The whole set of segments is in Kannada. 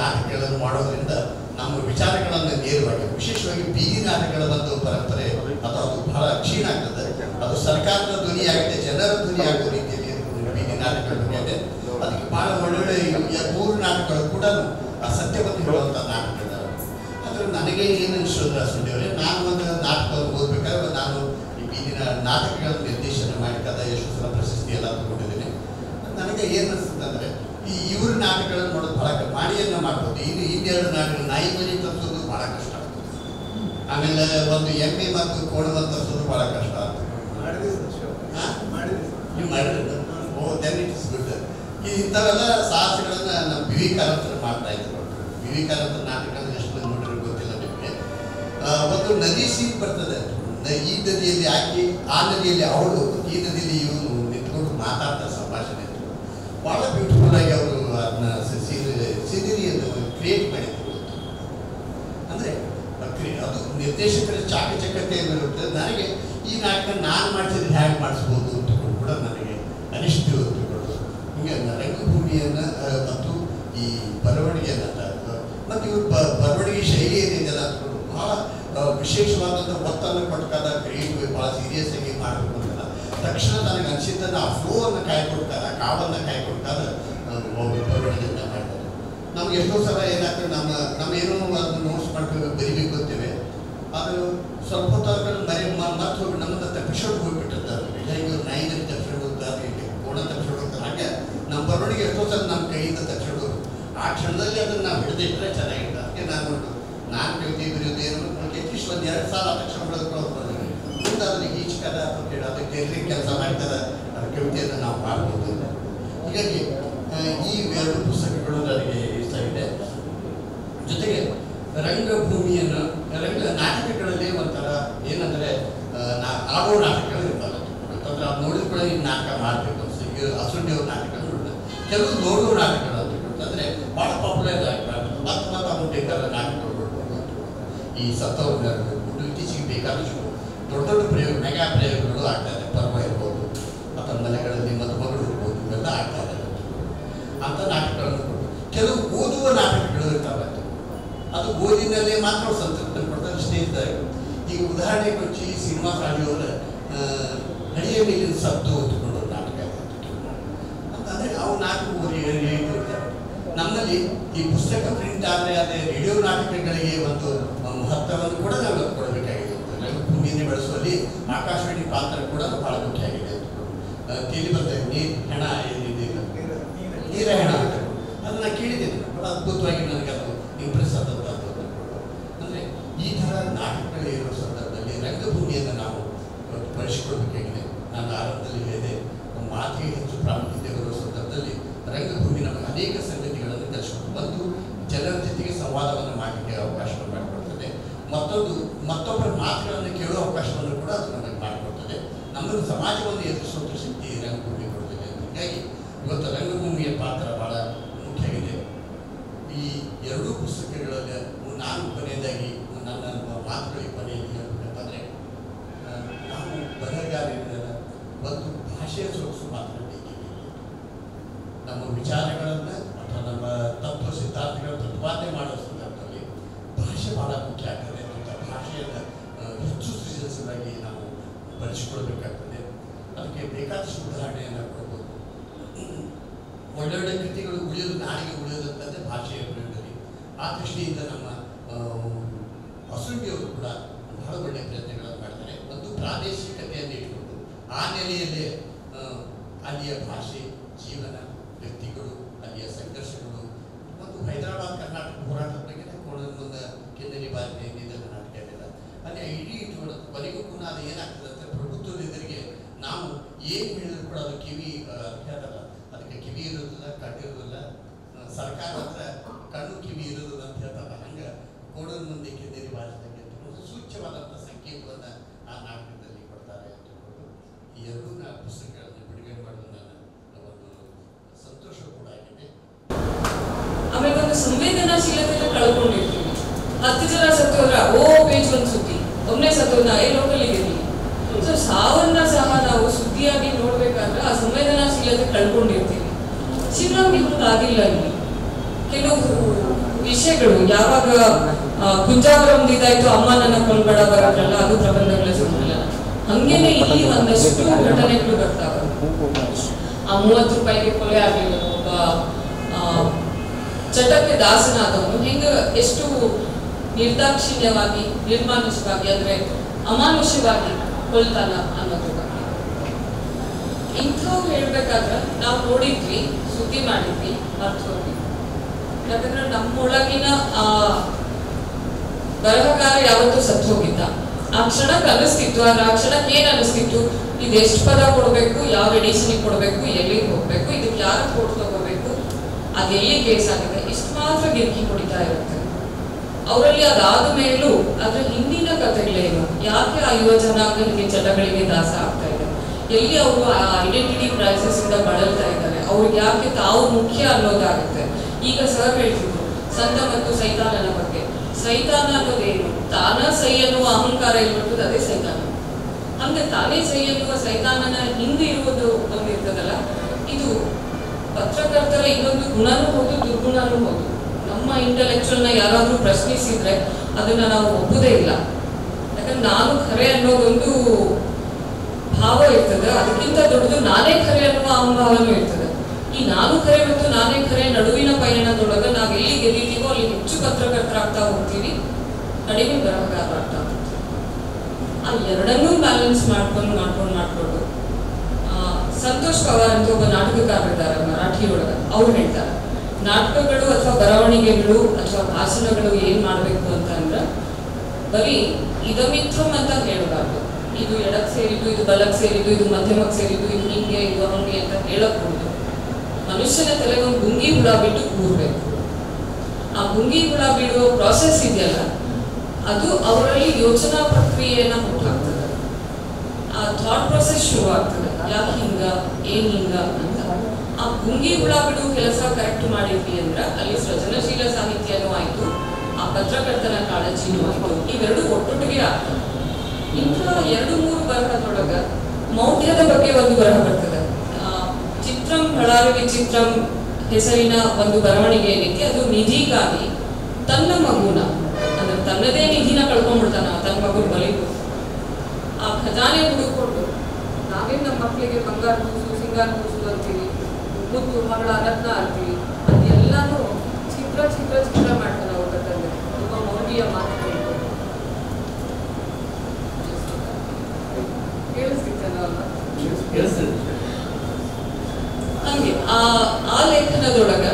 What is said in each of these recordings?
ನಾಟಕಗಳನ್ನು ಮಾಡೋದ್ರಿಂದ ನಮ್ಮ ವಿಚಾರಗಳನ್ನು ನೇರವಾಗಿ ವಿಶೇಷವಾಗಿ ಬೀದಿ ನಾಟಕಗಳ ಒಂದು ಪರಂಪರೆ ಅದು ಅದು ಬಹಳ ಕ್ಷೀಣ ಆಗ್ತದೆ ಅದು ಸರ್ಕಾರದ ಧ್ವನಿ ಆಗುತ್ತೆ ಜನರ ಧ್ವನಿ ಆಗೋ ರೀತಿಯಲ್ಲಿ ಬೀದಿ ನಾಟಕಗಳ ಧ್ವನಿ ಆಗಿದೆ ಅದಕ್ಕೆ ಬಹಳ ಒಳ್ಳೊಳ್ಳೆ ಈ ಮೂರು ನಾಟಕಗಳು ಕೂಡ ಆ ಸತ್ಯವನ್ನು ಹೇಳುವಂಥ ನಾಟಕಗಳು ಆದ್ರೆ ನನಗೆ ಏನು ಅನಿಸೋದ್ರ ಸುಂಡಿಯವರೇ ನಾನು ಒಂದು ನಾಟಕವನ್ನು ಓದ್ಬೇಕಾದ್ರೆ ನಾನು ಈ ಬೀದಿನ ನಾಟಕಗಳ ನಿರ್ದೇಶನ ಮಾಡಿ ಕಥಾ ಯಶಸ್ಸರ ಪ್ರಶಸ್ತಿ ಎಲ್ಲ ತಗೊಂಡಿದ್ದೀನಿ ನನಗೆ ಏನು ಅನಿಸುತ್ತೆ ಅಂದ್ರೆ ಈ ಇವ್ರ ನಾಟಕಗಳನ್ನು ನೋಡೋದು ಬಹಳ ಕ- ಮಾಡಿಯನ್ನ ಮಾಡ್ಬೋದು ಇನ್ನು ಇನ್ನೆರಡು ನಾಟಕ ನಾಯಿ ಮನೆ ತಪ್ಪಿಸೋದು ಬಹಳ ಕಷ್ಟ ಆಗ್ತದೆ ಆಮೇಲೆ ಒಂದು ಎಮ್ಮೆ ಮತ್ತು ಕೋಣವನ್ನು ತಪ್ಪಿಸೋದು ಬಹಳ ಕಷ್ಟ ಆಗ್ತದೆ ಹಾ? ನೀವು ಮಾಡಿದ್ರೆ oh then it is good ಈ ಇಂಥವೆಲ್ಲ ಸಾಹಸಗಳನ್ನ ನಮ್ಮ ವಿವೇಕಾನಂದರು ಮಾಡ್ತಾ ಇದ್ರು ವಿವೇಕಾನಂದ ನಾಟಕಗಳನ್ನ ಎಷ್ಟು ಮಂದಿ ನೋಡಿರೋ ಗೊತ್ತಿಲ್ಲ ನಿಮಗೆ ಆ, ಒಂದು ನದಿ ಸೀನ್ ಬರ್ತದೆ ನ- ಈ ನದಿಯಲ್ಲಿ ಆಕಿ ಆ ನದಿಯಲ್ಲಿ ಅವಳು ಈ ನದಿಯಲ್ಲಿ ಇವನು ನಿಂತ್ಕೊಂಡು ಮಾತಾಡ್ತಾ ಸಂಭಾಷಣೆ ಭಾಳ ಬ್ಯೂಟಿಫುಲ್ ಆಗಿ ಅವರು ಅದನ್ನ ಸಿನಿರಿಯನ್ನು ಕ್ರಿಯೇಟ್ ಮಾಡಿದ್ರು ಅಂದ್ರೆ ಕ್ರಿ- ಅದು ನಿರ್ದೇಶಕರ ಚಾಕಚಕ್ಯತೆಯನ್ನು ಇರುತ್ತೆ ನನಗೆ ಈ ನಾಟಕ ನಾನು ಮಾಡಿಸಿದ್ರೆ ಹೇಗೆ ಮಾಡಿಸ್ಬೋದು ಅಂತ ಕೂಡ ನನಗೆ ಅನಿಷ್ಟು ತಿಳ್ಕೊಳ್ಳೋದು ಹಿಂಗೆ ರಂಗಭೂಮಿಯನ್ನು ಆ, ಮತ್ತು ಈ ಬರವಣಿಗೆಯನ್ನು ಮತ್ತು ಇವ್ರ ಬ ಬರವಣಿಗೆ ಶೈಲಿ ಏನಿದೆಯಲ್ಲ ಅದು ಬಹಳ ಆ, ವಿಶೇಷವಾದಂಥ ಒತ್ತನ್ನು ಕೊಟ್ಟಾಗ ಕ್ರಿಯೇಟಿವ್ ಭಾಳ ಸೀರಿಯಸ್ ಆಗಿ ಮಾಡಬೇಕು ಅಂತಲ್ಲ ತಕ್ಷಣ ನನಗೆ ಅನಿಸಿದ್ದನ್ನು ಆ ಫ್ಲೋವನ್ನು ಕಾಯ್ಕೊಡ್ತಾರೆ ಆ ಕಾವನ್ನು ಕಾಯ್ಕೊಡ್ತಾರೆ ಬರವಣಿಗೆಯನ್ನು ಮಾಡ್ತಾರೆ ನಮ್ಗೆ ಎಷ್ಟೋ ಸಲ ಏನಾಗ್ತದೆ ನಮ್ಮ ನಮ್ಮ ಏನೋ ಅದನ್ನ ನೋಟ್ಸ್ ಮಾಡ್ಕೊಂಡು ಬರಿಬೇಕು ಅಂತೇವೆ ಅದು ಸ್ವಲ್ಪ ಹೊತ್ತಾದ್ಮೇಲೆ ಮರೆ ಮತ್ತೆ ಹೋಗಿ ನಮ್ಮನ್ನ ತಪ್ಪಿಸೋದು ಹೋಗ್ಬಿಟ್ಟಿರ್ತಾರೆ ಹೇಗೆ ಇವ್ರು ನಾಯಿನಲ್ಲಿ ತಪ್ಪಿಸೋದು ಹೋಗ್ತಾರೆ ಇಲ್ಲಿ ಕೋಣ ತಪ್ಪಿಸೋದು ಹೋಗ್ತಾರೆ ಹಾಗೆ ನಮ್ಮ ಬರವಣಿಗೆ ಎಷ್ಟೋ ಸಲ ನಮ್ಮ ಕೈಯಿಂದ ತಪ್ಪಿಸೋದು ಆ ಕ್ಷಣದಲ್ಲಿ ಅದನ್ನ ನಾವು ಹಿಡಿದಿಟ್ಟರೆ ಚೆನ್ನಾಗಿರುತ್ತೆ ಅದಕ್ಕೆ ನಾನು ನಾನು ಕವಿತೆ ಬರೆಯೋದು ಏನು ಅಟ್ಲೀಸ್ಟ್ ಒಂದು ಎರಡು ಸಾಲ ತಕ್ಷಣ ಬೆಳೆದುಕೊಳ್ಳೋದು ಮುಂದೆ ಅದನ್ನ ಈಚಕದ ಅಥವಾ ಕೇಳ ಅದಕ್ಕೆ ಎಲ್ಲಿ ಕೆಲಸ ಮಾಡ್ತಾರೆ ಅದ್ರ ಕವಿತೆಯನ್ನು ನಾವು ಮಾಡ್ಬೋದು ಹೀಗಾಗಿ ಆ, ಈ ಎರಡು ಪುಸ್ತಕಗಳು ನನಗೆ ಇಷ್ಟ ಆಗಿದೆ ಜೊತೆಗೆ ರಂಗಭೂಮಿಯನ್ನು ರಂಗ ನಾಟಕಗಳಲ್ಲಿ ಒಂಥರ ಏನಂದ್ರೆ ಆ, ನಾ ಆಡೋ ನಾಟಕಗಳು ಇರ್ತವೆ ಅಂತಂದ್ರೆ ಅದು ನೋಡಿದ ಕೂಡ ಈ ನಾಟಕ ಮಾಡಬೇಕು ಅನ್ಸುತ್ತೆ ಈಗ ಅಸುಂಡಿಯವ್ರ ನಾಟಕ ನೋಡಿದೆ ಕೆಲವು ನೋಡುವ ನಾಟಕಗಳು ಅಂತ ಅಂದ್ರೆ ಭಾಳ ಪಾಪ್ಯುಲರ್ ಆಗ್ತಾರೆ ಮತ್ತೆ ಮತ್ತೆ ಅವ್ನು ಬೇಕಾದ ನಾಟಕಗಳು ನೋಡ್ಬೋದು ಈ ಸತ್ತವ್ರನ್ನ ನೋಡ್ಬೋದು ಇತ್ತೀಚೆಗೆ ಬೇಕಾದಷ್ಟು ದೊಡ್ಡ ದೊಡ್ಡ ಪ್ರಯೋಗ ಮೆಗಾ ಪ್ರಯೋಗಗಳು ಆಗ್ತಾರೆ ಪರ್ವ ಇರ್ಬೋದು ಅಥವಾ ಮನೆಗಳಲ್ಲಿ ಮದುಮಗಳು ಇರ್ಬೋದು ಇವೆಲ್ಲ ಆಗ್ತಾ ಇದೆ ಅಂತ ನಾಟಕಗಳನ್ನು ಕೊಡು ಕೆಲವು ಓದುವ ನಾಟಕಗಳು ಇರ್ತಾವೆ ಅದು ಓದಿನಲ್ಲೇ ಮಾತ್ರ ಅವ್ರು ಸಂತೃಪ್ತಿ ಕೊಡ್ತಾರೆ ಸ್ನೇಹಿತರೆ ಈಗ ಉದಾಹರಣೆಗೆ ಕೊಚ್ಚಿ ಸಿನಿಮಾ ಸಾಡಿಯವರ ಹಳೆಯ ಮೇಲಿನ ಸದ್ದು ಓದ್ಕೊಂಡು ನಾಟಕ ಇದೆ. ಅಂತಂದ್ರೆ ಅವು ನಾಟಕ ಓದಿ ಹೇಳ್ತಿರ್ತಾರೆ ನಮ್ಮಲ್ಲಿ ಈ ಪುಸ್ತಕ ಪ್ರಿಂಟ್ ಆದರೆ ಅದೇ ರೇಡಿಯೋ ನಾಟಕಗಳಿಗೆ ಒಂದು ಮಹತ್ವವನ್ನು ಕೂಡ ನಾವು ಕೊಡಬೇಕಾಗಿದೆ ರಂಗಭೂಮಿಯನ್ನು ಬೆಳೆಸುವಲ್ಲಿ ಆಕಾಶವಾಣಿ ಪಾತ್ರ ಕೂಡ ಬಹಳ ಮುಖ್ಯ ಆಗಿದೆ ಆ, ಕೇಳಿ ಬರ್ತದೆ ನೀರು ಹೆಣ ಏನಿದೆ ನೀರ ಹೆಣ ಅಂತ ಅದನ್ನ ಕೇಳಿದ್ದೇನೆ ಬಹಳ ಅದ್ಭುತವಾಗಿ ನನಗೆ ಅದು ಇಂಪ್ರೆಸ್ ಆದಂಥದ್ದು ಅಂದರೆ ಈ ಥರ ನಾಟಕಗಳು ಇರುವ ಸಂದರ್ಭದಲ್ಲಿ ರಂಗಭೂಮಿಯನ್ನು ನಾವು ಇವತ್ತು ಬಳಸಿಕೊಳ್ಬೇಕಾಗಿದೆ ನಾನು ಆರಂಭದಲ್ಲಿ ಹೇಳಿದೆ ಮಾತಿಗೆ ಹೆಚ್ಚು ಪ್ರಾಮುಖ್ಯತೆ ಬರುವ ಸಂದರ್ಭದಲ್ಲಿ ರಂಗಭೂಮಿ ನಮಗೆ ಅನೇಕ ಸಂಗತಿಗಳನ್ನು ಕಲಿಸ್ಕೊಂಡು ಒಂದು ಜನರ ಜೊತೆಗೆ ಸಂವಾದವನ್ನು ಮಾಡಲಿಕ್ಕೆ ಅವಕಾಶವನ್ನು ಮಾಡಿಕೊಡ್ತದೆ ಮತ್ತೊಂದು ಮತ್ತೊಬ್ಬರ ಮಾತುಗಳನ್ನು ಕೇಳುವ ಅವಕಾಶವನ್ನು ಕೂಡ ಅದು ನಮಗೆ ಮಾಡಿಕೊಡ್ತದೆ ನಮ್ಮನ್ನು ಸಮಾಜವನ್ನು ಎದುರಿಸುವಂಥ ಶಕ್ತಿ ರಂಗಭೂಮಿ ಕೊಡ್ತದೆ ಹೀಗಾಗಿ ಇವತ್ತು ರಂಗಭೂಮಿಯ ಪಾತ್ರ ಬಹಳ ಮುಖ್ಯ ಆಗಿದೆ ಈ ಎರಡೂ ಪುಸ್ತಕಗಳಲ್ಲಿ ನಾನು ಕೊನೆಯದಾಗಿ ನನ್ನ ಮಾತುಗಳಿಗೆ ಕೊನೆಯಲ್ಲಿ ಹೇಳ್ಬೇಕಂತಂದರೆ ಆ, ನಾವು ಬರಹಗಾರರಿಂದ ಒಂದು ಭಾಷೆಯ ಸೊಗಸು ಮಾತ್ರ ಬೇಕಿದೆ ನಮ್ಮ ವಿಚಾರಗಳನ್ನು ಅಥವಾ ನಮ್ಮ ತತ್ವ ಸಿದ್ಧಾಂತಗಳ ಪ್ರತಿಪಾದನೆ ಮಾಡೋ ಸಂದರ್ಭದಲ್ಲಿ ಭಾಷೆ ಬಹಳ ಮುಖ್ಯ ಆಗ್ತದೆ ಅಂತ ಭಾಷೆಯನ್ನು ಆ, ಹೆಚ್ಚು ಸೃಜನಶೀಲವಾಗಿ ನಾವು ಬಳಸಿಕೊಳ್ಬೇಕಾಗ್ತದೆ ಅದಕ್ಕೆ ಬೇಕಾದಷ್ಟು ಉದಾಹರಣೆಯನ್ನು ಕೊಡ್ಬೋದು ಒಳ್ಳೊಳ್ಳೆ ಕೃತಿಗಳು ಉಳಿಯೋದು ನಾಡಿಗೆ ಉಳಿಯೋದಂತಂದ್ರೆ ಭಾಷೆಯ ಪ್ರಯೋಗದಲ್ಲಿ ಆ ದೃಷ್ಟಿಯಿಂದ ನಮ್ಮ ಅಸುಂಡಿಯವರು ಕೂಡ ಬಹಳ ಒಳ್ಳೆಯ ಪ್ರಯತ್ನಗಳನ್ನು ಮಾಡ್ತಾರೆ ಒಂದು ಪ್ರಾದೇಶಿಕತೆಯನ್ನು ಇಟ್ಕೊಂಡು ಆ ನೆಲೆಯಲ್ಲೇ ಆ, ಅಲ್ಲಿಯ ಭಾಷೆ ಜೀವನ ವ್ಯಕ್ತಿಗಳು ಅಲ್ಲಿಯ ಸಂಘರ್ಷಗಳು ಮತ್ತು ಹೈದರಾಬಾದ್ ಕರ್ನಾಟಕ ಹೋರಾಟದ ಬಗ್ಗೆ ಕೋಣದ ಮುಂದೆ ಕೆಂದನಿ ಬಾರಿದೆ ಇದೆಲ್ಲ ನಾಟಕ ಇದೆಲ್ಲ ಅಲ್ಲಿ ಇಡೀ ಇಟ್ಕೊಂಡು ಕೊನೆಗೂ ಪುನಃ ಅದು ಏನಾಗ್ತದೆ ಅಂತ ಪ್ರಭುತ್ವದ ಎದುರಿಗೆ ನಾವು ಏನು ಹೇಳಿದ್ರು ಕೂಡ ಅದು ಕಿವಿ ಆ, ಹೇಳ್ತಾರಲ್ಲ ಅದಕ್ಕೆ ಕಿವಿ ಇರೋದಿಲ್ಲ ಕಣ್ಣಿರೋದಿಲ್ಲ ಆ, ಸರ್ಕಾರ ಹತ್ರ ಕಣ್ಣು ಕಿವಿ ಇರೋದಿಲ್ಲ ಅಂತ ಹೇಳ್ತಾರಲ್ಲ ಹಂಗೆ ಕೋಣದ ಮುಂದೆ ಕೆಂದನಿ ಬಾರಿಸಿದಂಗೆ ಅಂತ ಒಂದು ಸೂಚ್ಯವಾದಂಥ ಸಂಕೇತವನ್ನು ಆ ನಾಟಕದಲ್ಲಿ ಕೊಡ್ತಾರೆ ಅಂತ ಹೇಳ್ಕೊಂಡು ಈ ಎರಡೂ ನಾ ಪುಸ್ತಕಗಳನ್ನು ಬಿಡುಗಡೆ ಮಾಡೋದು ನನ್ನ ಒಂದು ಸಂತೋಷ ಕೂಡ ಆಗಿದೆ ಆಮೇಲೆ ಒಂದು ಸಂವೇದನಾಶೀಲತೆನ ಕಳ್ಕೊಂಡಿರ್ತೀವಿ ಹತ್ತು ಜನ ಸತ್ತೋದ್ರ ಓ ಪೇಜ್ ಒಂದು ಸುದ್ದಿ ಒಮ್ಮೆ ಸತ್ತೋದ ಏ ಲೋಕಲ್ ಇದ್ದೀವಿ ಸೊ ಸಾವನ್ನ ಸಹ ನಾವು ಸುದ್ದಿಯಾಗಿ ನೋಡ್ಬೇಕಾದ್ರೆ ಆ ಸಂವೇದನಾಶೀಲತೆ ಕಳ್ಕೊಂಡಿರ್ತೀವಿ ಶಿವರಾಮ್ಗೆ ಆಗಿಲ್ಲ ಇಲ್ಲಿ ಕೆಲವು ವಿಷಯಗಳು ಯಾವಾಗ ಆ, ಕುಂಜಾವರಂ ಇದಾಯ್ತು ಅಮ್ಮ ನನ್ನ ಕೊಲ್ಬೇಡ ಬರೋದ್ರಲ್ಲ ಅದು ಪ್ರಬಂಧಗಳ ಸಮ್ಮೇಳನ ಹಂಗೇನೆ ಇಲ್ಲಿ ಒಂದಷ್ಟು ಘಟನೆಗಳು ಬರ್ತಾವೆ ಆ ಮೂವತ್ತು ರೂಪಾಯಿಗೆ ಕೊಲೆ ಆಗಲಿಲ್ಲ ಒಬ್ಬ ಆ, ಚಟಕ್ಕೆ ದಾಸನಾದವನು ಹೆಂಗ ಎಷ್ಟು ನಿರ್ದಾಕ್ಷಿಣ್ಯವಾಗಿ ನಿರ್ಮಾನುಷವಾಗಿ ಅಂದ್ರೆ ಅಮಾನುಷವಾಗಿ ಕೊಲ್ತಾನ ಅನ್ನೋದ್ರ ಬಗ್ಗೆ ಇಂಥವು ಹೇಳ್ಬೇಕಾದ್ರೆ ನಾವು ನೋಡಿದ್ವಿ ಸುದ್ದಿ ಮಾಡಿದ್ವಿ ಮರ್ತು ಹೋದ್ವಿ ಯಾಕಂದ್ರೆ ನಮ್ಮೊಳಗಿನ ಆ ಬರಹಗಾರ ಯಾವತ್ತೂ ಸತ್ತು ಹೋಗಿದ್ದ ಆ ಕ್ಷಣಕ್ಕೆ ಅನಿಸ್ತಿತ್ತು ಆದ್ರೆ ಆ ಕ್ಷಣಕ್ಕೆ ಏನ್ ಅನಿಸ್ತಿತ್ತು ಇದು ಎಷ್ಟು ಪದ ಕೊಡ್ಬೇಕು ಯಾವ ಎಡಿಷನ್ ಕೊಡ್ಬೇಕು ಎಲ್ಲಿಗೆ ಹೋಗ್ಬೇಕು ಇದಕ್ಕೆ ಯಾರ ಫೋಟೋ ತಗೋಬೇಕು ಅದು ಎಲ್ಲಿ ಕೇಸ್ ಆಗಿದೆ ಇಷ್ಟು ಮಾತ್ರ ಗಿರ್ಕಿ ಹೊಡಿತಾ ಇರುತ್ತೆ ಅವರಲ್ಲಿ ಅದಾದ ಮೇಲೂ ಅದ್ರ ಹಿಂದಿನ ಕಥೆಗಳೇನು ಯಾಕೆ ಆ ಯುವ ಜನಾಂಗಗಳಿಗೆ ಚಟಗಳಿಗೆ ದಾಸ ಆಗ್ತಾ ಇದೆ ಎಲ್ಲಿ ಅವರು ಆ ಐಡೆಂಟಿಟಿ ಕ್ರೈಸಿಸ್ ಇಂದ ಬಳಲ್ತಾ ಇದ್ದಾರೆ ಅವ್ರಿಗೆ ಯಾಕೆ ತಾವು ಮುಖ್ಯ ಅನ್ನೋದಾಗುತ್ತೆ ಈಗ ಸರ್ ಹೇಳ್ತಿದ್ರು ಸಂತ ಮತ್ತು ಸೈತಾನನ ಬಗ್ಗೆ ಸೈತಾನ ಅನ್ನೋದೇನು ತಾನ ಸೈ ಅನ್ನುವ ಅಹಂಕಾರ ಇರುವಂಥದ್ದು ಅದೇ ಸೈತಾನ ಹಂಗೆ ತಾನೇ ಸೈ ಅನ್ನುವ ಸೈತಾನನ ಹಿಂದೆ ಇರುವುದು ಒಂದು ಇರ್ತದಲ್ಲ ಇದು ಪತ್ರಕರ್ತರ ಇನ್ನೊಂದು ಗುಣನೂ ಹೌದು ದುರ್ಗುಣನೂ ಹೌದು ನಮ್ಮ ಇಂಟೆಲೆಕ್ಚುಯಲ್ ನ ಯಾರಾದ್ರೂ ಪ್ರಶ್ನಿಸಿದ್ರೆ ಅದನ್ನ ನಾವು ಒಪ್ಪುದೇ ಇಲ್ಲ ಯಾಕಂದ್ರೆ ನಾನು ಖರೆ ಅನ್ನೋದೊಂದು ಭಾವ ಇರ್ತದೆ ಅದಕ್ಕಿಂತ ದೊಡ್ಡದು ನಾನೇ ಖರೆ ಅನ್ನುವ ಅಹಂಭಾವನೂ ಇರ್ತದೆ ಈ ನಾನು ಖರೆ ಮತ್ತು ನಾನೇ ಖರೆ ನಡುವಿನ ಪಯಣದೊಳಗೆ ನಾವು ಎಲ್ಲಿ ಗೆದ್ದೀವೋ ಅಲ್ಲಿ ಹೆಚ್ಚು ಪತ್ರಕರ್ತರಾಗ್ತಾ ಹೋಗ್ತೀವಿ ಕಡಿಮೆ ಬರಹಗಾರರಾಗ್ತಾ ಹೋಗ್ತೀವಿ ಆ ಎರಡನ್ನೂ ಬ್ಯಾಲೆನ್ಸ್ ಮಾಡ್ಕೊಂಡು ಮಾಡ್ಕೊಂಡು ಮಾಡ್ಕೊಂಡು ಆ, ಸಂತೋಷ್ ಪವಾರ್ ಅಂತ ಒಬ್ಬ ನಾಟಕಕಾರರಿದ್ದಾರೆ ಮರಾಠಿ ಒಳಗ ಅವ್ರು ಹೇಳ್ತಾರೆ ನಾಟಕಗಳು ಅಥವಾ ಬರವಣಿಗೆಗಳು ಅಥವಾ ಭಾಷಣಗಳು ಏನ್ ಮಾಡ್ಬೇಕು ಅಂತ ಅಂದ್ರ ಬರೀ ಇದಮಿತ್ರಂ ಅಂತ ಹೇಳಬಾರ್ದು ಇದು ಎಡಕ್ ಸೇರಿದ್ದು ಇದು ಬಲಕ್ ಸೇರಿದ್ದು ಇದು ಮಧ್ಯಮಕ್ ಸೇರಿದ್ದು ಇದು ಹಿಂಗೆ ಇದು ಹಂಗೆ ಅಂತ ಹೇಳக்கூಡುದು ಮನುಷ್ಯನ ತಲೆ ಒಂದು ಗುಂಗಿ ಹುಳ ಬಿಟ್ಟು ಕೂರ್ಬೇಕು ಆ ಗುಂಗಿ ಹುಳ ಬಿಡುವ ಪ್ರಾಸೆಸ್ ಇದೆಯಲ್ಲ ಅದು ಅವರಲ್ಲಿ ಯೋಚನಾ ಪ್ರಕ್ರಿಯೆಯನ್ನ ಹುಟ್ಟಾಗ್ತದೆ ಆ ಥಾಟ್ ಪ್ರೊಸೆಸ್ ಶುರು ಆಗ್ತದೆ ಯಾಕೆ ಹಿಂಗ ಏನ್ ಹಿಂಗ ಅಂತ ಆ ಗುಂಗಿ ಹುಳ ಬಿಡುವ ಕೆಲಸ ಕರೆಕ್ಟ್ ಮಾಡಿದ್ವಿ ಅಂದ್ರ ಅಲ್ಲಿ ಸೃಜನಶೀಲ ಸಾಹಿತ್ಯನೂ ಆಯ್ತು ಆ ಪತ್ರಕರ್ತನ ಕಾಳಜಿನೂ ಆಯ್ತು ಇವೆರಡು ಒಟ್ಟೊಟ್ಟಿಗೆ ಆಗ್ತದೆ ಇಂಥ ಎರಡು ಮೂರು ಬರಹದೊಳಗ ಮೌಢ್ಯದ ಬಗ್ಗೆ ಒಂದು ಬರಹ ಬರ್ತದೆ ಆ, ಚಿತ್ರಂ ಬಳ್ಳಾರಿ ವಿಚಿತ್ರಂ ಹೆಸರಿನ ಒಂದು ಬರವಣಿಗೆ ಏನೈತಿ ಅದು ನಿಧಿಗಾಗಿ ತನ್ನ ಮಗುನ ಅಂದ್ರೆ ತನ್ನದೇ ನಿಧಿನ ಕಳ್ಕೊಂಡ್ಬಿಡ್ತಾನ ತನ್ನ ಮಗು ಬಲಿಗೂ ಆ ಖಜಾನೆ ಹುಡುಕೊಂಡು ನಾವೇನ್ ನಮ್ಮ ಮಕ್ಕಳಿಗೆ ಬಂಗಾರ ಕೂಸು ಸಿಂಗಾರ ಕೂಸು ಅಂತೀವಿ ಮುದ್ದು ಮಗಳ ರತ್ನ ಅಂತೀವಿ ಅದೆಲ್ಲಾನು ಚಿತ್ರ ಚಿತ್ರ ಚಿತ್ರ ಮಾಡ್ತಾನೆ ಅವ್ರ ತಂದೆ ತುಂಬ ಮೌಲ್ಯ ಮಾತುಗಳು ಕೇಳಿಸ್ತಿತ್ತಲ್ಲ ಹಂಗೆ ಆ ಆ ಲೇಖನದೊಳಗ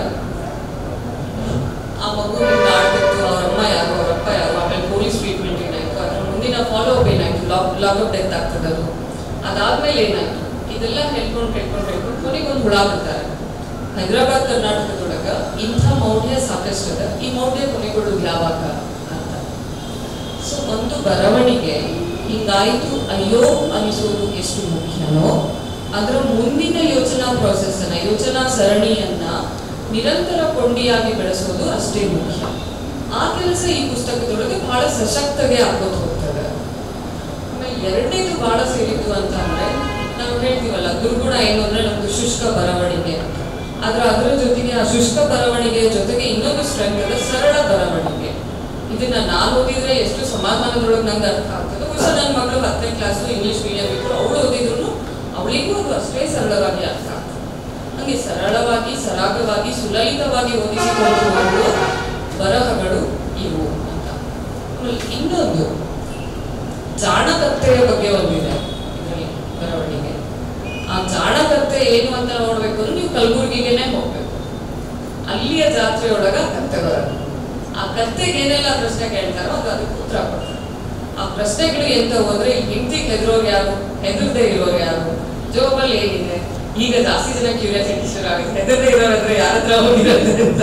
ಆ ಮಗು ಹಿಂಗ ಆಡ್ತಿತ್ತು ಅವ್ರ ಅಮ್ಮ ಯಾರು ಅವ್ರ ಅಪ್ಪ ಯಾರು ಆಮೇಲೆ ಪೊಲೀಸ್ ಟ್ರೀಟ್ಮೆಂಟ್ ಏನಾಯ್ತು ಅದ್ರ ಮುಂದಿನ ಫಾಲೋ ಅಪ್ ಏನಾಯ್ತು ಲಾಕ್ ಲಾಕ್ ಅಪ್ ಡೆತ್ ಆಗ್ತದೆ ಅದು ಅದಾದ್ಮೇಲೆ ಏನಾಯ್ತು ಇದೆಲ್ಲ ಹೇಳ್ಕೊಂಡು ಹೇಳ್ಕೊಂಡು ಹೇಳ್ಕೊಂಡು ಕೊನೆಗೆ ಒಂದು ಹುಳ ಬಿಡ್ತಾರೆ ಹೈದರಾಬಾದ್ ಕರ್ನಾಟಕದೊಳಗ ಇಂಥ ಮೌಢ್ಯ ಸಾಕಷ್ಟು ಅದ ಈ ಮೌಢ್ಯ ಕೊನೆಗೊಳ್ಳುದು ಯಾವಾಗ ಅಂತ ಸೊ ಒಂದು ಬರವಣಿಗೆ ಹಿಂಗಾಯ್ತು ಅಯ್ಯೋ ಅನಿಸೋದು ಎಷ್ಟು ಮುಖ್ಯನೋ ಅದರ ಮುಂದಿನ ಯೋಚನಾ ಪ್ರಾಸೆಸ್ ಅನ್ನ ಯೋಚನಾ ಸರಣಿಯನ್ನ ನಿರಂತರ ಕೊಂಡಿಯಾಗಿ ಬೆಳೆಸೋದು ಅಷ್ಟೇ ಮುಖ್ಯ ಆ ಕೆಲಸ ಈ ಪುಸ್ತಕದೊಳಗೆ ಬಹಳ ಸಶಕ್ತಗೆ ಆಗೋದು ಹೋಗ್ತದೆ ಆಮೇಲೆ ಎರಡನೇದು ಬಹಳ ಸೇರಿದ್ದು ಅಂತ ಅಂದ್ರೆ ನಾವು ಹೇಳ್ತೀವಲ್ಲ ದುರ್ಗುಣ ಏನು ಅಂದ್ರೆ ನಮ್ದು ಶುಷ್ಕ ಬರವಣಿಗೆ ಅಂತ ಆದ್ರೆ ಅದರ ಜೊತೆಗೆ ಆ ಶುಷ್ಕ ಬರವಣಿಗೆಯ ಜೊತೆಗೆ ಇನ್ನೊಂದು ಸ್ಟ್ರೆಂತ್ ಅದ ಸರಳ ಬರವಣಿಗೆ ಇದನ್ನ ನಾನು ಓದಿದ್ರೆ ಎಷ್ಟು ಸಮಾಧಾನದೊಳಗೆ ನಂಗೆ ಅರ್ಥ ಆಗ್ತದೆ ಬಹುಶಃ ನನ್ನ ಮಗಳು ಹತ್ತನೇ ಕ್ಲಾಸು ಇಂಗ್ಲಿಷ್ ಮೀಡಿಯಂ ಇದ್ರು ಅವಳು ಓದಿದ್ರು ಅವಳಿಗೂ ಅದು ಅಷ್ಟೇ ಸರಳವಾಗಿ ಅರ್ಥ ಆಗ್ತದೆ ಹಂಗೆ ಸರಳವಾಗಿ ಸರಾಗವಾಗಿ ಸುಲಲಿತವಾಗಿ ಓದಿಸಿಕೊಂಡು ಹೋಗುವ ಬರಹಗಳು ಇವು ಅಂತ ಆಮೇಲೆ ಇನ್ನೊಂದು ಜಾಣಕತ್ತೆಯ ಬಗ್ಗೆ ಒಂದಿದೆ ಇದರಲ್ಲಿ ಬರವಣಿಗೆ ಆ ಜಾಣಕತ್ತೆ ಏನು ಅಂತ ನೋಡ್ಬೇಕು ಅಂದ್ರೆ ನೀವು ಕಲಬುರ್ಗಿಗೆನೆ ಹೋಗ್ಬೇಕು ಅಲ್ಲಿಯ ಜಾತ್ರೆಯೊಳಗ ಕತ್ತೆ ಬರೋದು ಆ ಕತ್ತೆಗೆ ಏನೆಲ್ಲ ಪ್ರಶ್ನೆ ಕೇಳ್ತಾರೋ ಅದು ಅದಕ್ಕೆ ಉತ್ತರ ಕೊಡ್ತಾರೆ ಆ ಪ್ರಶ್ನೆಗಳು ಎಂತವು ಅಂದ್ರೆ ಈ ಹೆಂಡತಿಗೆ ಹೆದರೋರು ಯಾರು ಹೆದರದೆ ಇರೋರು ಯಾರು ಜೋಬಲ್ಲಿ ಏನಿದೆ ಈಗ ಜಾಸ್ತಿ ಜನ ಕ್ಯೂರಿಯಾಸಿಟಿ ಶುರು ಆಗಿದೆ ಹೆದರದೆ ಇರೋರು ಹತ್ರ ಯಾರ ಹತ್ರ ಹೋಗಿರುತ್ತೆ ಅಂತ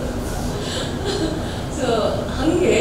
ಸೊ ಹಂಗೆ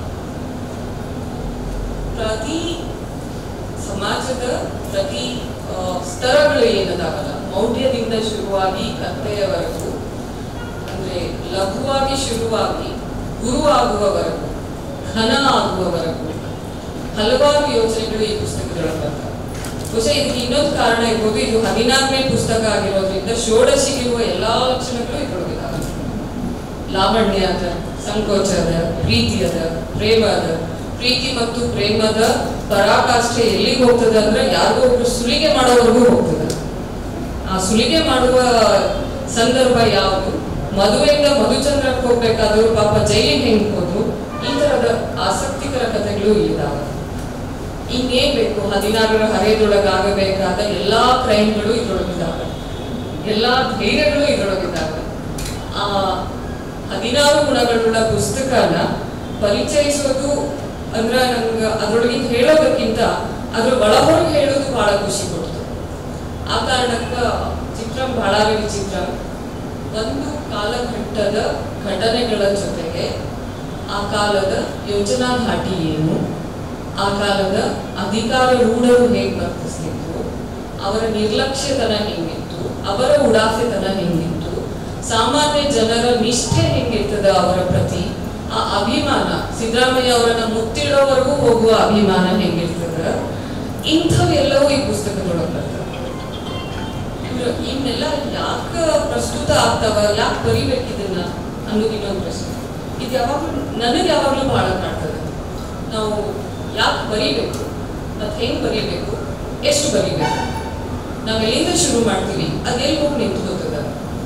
ಪ್ರತಿ ಸಮಾಜದ ಪ್ರತಿ ಆ, ಸ್ತರಗಳು ಏನದಾವಲ್ಲ ಮೌಢ್ಯದಿಂದ ಶುರುವಾಗಿ ಕತ್ತೆಯವರೆಗೂ ಅಂದ್ರೆ ಲಘುವಾಗಿ ಶುರುವಾಗಿ ಗುರು ಆಗುವವರೆಗೂ ಘನ ಆಗುವವರೆಗೂ ಹಲವಾರು ಯೋಚನೆಗಳು ಈ ಪುಸ್ತಕದೊಳಗೆ ಬರ್ತವೆ ಬಹುಶಃ ಇದಕ್ಕೆ ಇನ್ನೊಂದು ಕಾರಣ ಇರ್ಬೋದು ಇದು ಹದಿನಾರನೇ ಪುಸ್ತಕ ಆಗಿರೋದ್ರಿಂದ ಷೋಡಶಿಗಿರುವ ಎಲ್ಲಾ ಲಕ್ಷಣಗಳು ಇದ್ರೊಳಗಿದಾವೆ ಲಾವಣ್ಯ ಅದ ಸಂಕೋಚ ಅದ ಪ್ರೀತಿ ಅದ ಪ್ರೇಮ ಅದ ಪ್ರೀತಿ ಮತ್ತು ಪ್ರೇಮದ ಪರಾಕಾಷ್ಠೆ ಎಲ್ಲಿಗೆ ಹೋಗ್ತದೆ ಅಂದ್ರೆ ಯಾರಿಗೋ ಒಬ್ರು ಸುಲಿಗೆ ಮಾಡೋವರೆಗೂ ಹೋಗ್ತದೆ ಆ ಸುಲಿಗೆ ಮಾಡುವ ಸಂದರ್ಭ ಯಾವುದು ಮದುವೆಯಿಂದ ಮಧುಚಂದ್ರಕ್ಕೆ ಹೋಗ್ಬೇಕಾದ್ರು ಪಾಪ ಜೈಲಿಗೆ ಹೆಂಗ್ ಹೋದ್ರು ಈ ತರದ ಆಸಕ್ತಿಕರ ಕಥೆಗಳು ಇಲ್ಲಿದಾವೆ ಇನ್ನೇನ್ ಬೇಕು ಹದಿನಾರರ ಹರೆಯದೊಳಗಾಗಬೇಕಾದ ಎಲ್ಲಾ ಕ್ರೈಮ್ಗಳು ಇದ್ರೊಳಗಿದ್ದಾವೆ ಎಲ್ಲಾ ಧೈರ್ಯಗಳು ಇದ್ರೊಳಗಿದ್ದಾವೆ ಆ ಹದಿನಾರು ಗುಣಗಳುಳ್ಳ ಪುಸ್ತಕನ ಪರಿಚಯಿಸೋದು ಅಂದ್ರ ನಂಗ ಅದ್ರೊಳಗಿಂದ ಹೇಳೋದಕ್ಕಿಂತ ಅದ್ರ ಒಳಹೊರಗೆ ಹೇಳೋದು ಬಹಳ ಖುಷಿ ಕೊಡ್ತು ಆ ಕಾರಣಕ್ಕ ಚಿತ್ರಂ ಬಹಳ ವಿಚಿತ್ರ ಒಂದು ಕಾಲಘಟ್ಟದ ಘಟನೆಗಳ ಜೊತೆಗೆ ಆ ಕಾಲದ ಯೋಜನಾ ಧಾಟಿ ಏನು ಆ ಕಾಲದ ಅಧಿಕಾರ ರೂಢರು ಹೇಗೆ ವರ್ತಿಸ್ತಿದ್ರು ಅವರ ನಿರ್ಲಕ್ಷ್ಯತನ ಹೆಂಗಿತ್ತು ಅವರ ಉಡಾಫೆತನ ಹೆಂಗಿತ್ತು ಸಾಮಾನ್ಯ ಜನರ ನಿಷ್ಠೆ ಹೆಂಗಿರ್ತದ ಅವರ ಪ್ರತಿ ಆ ಅಭಿಮಾನ ಸಿದ್ದರಾಮಯ್ಯ ಅವರನ್ನ ಮುತ್ತಿಡೋವರೆಗೂ ಹೋಗುವ ಅಭಿಮಾನ ಹೆಂಗಿರ್ತದ ಇಂಥವೆಲ್ಲವೂ ಈ ಪುಸ್ತಕದೊಳಗೆ ಬರ್ತದೆ ಇವ್ರು ಇವನ್ನೆಲ್ಲ ಯಾಕ ಪ್ರಸ್ತುತ ಆಗ್ತಾವ ಯಾಕೆ ಬರಿಬೇಕು ಇದನ್ನ ಅನ್ನೋದು ಇನ್ನೊಂದು ಪ್ರಶ್ನೆ ಇದು ಯಾವಾಗಲೂ ನನಗೆ ಯಾವಾಗಲೂ ಬಹಳ ಕಾಡ್ತದೆ ನಾವು ಯಾಕೆ ಬರಿಬೇಕು ಮತ್ತೆ ಹೆಂಗ್ ಬರಿಬೇಕು ಎಷ್ಟು ಬರಿಬೇಕು ನಾವು ಎಲ್ಲಿಂದ ಶುರು ಮಾಡ್ತೀವಿ ಅದೆಲ್ಲಿ ಹೋಗಿ ನಿಂತ್ಕೋತದ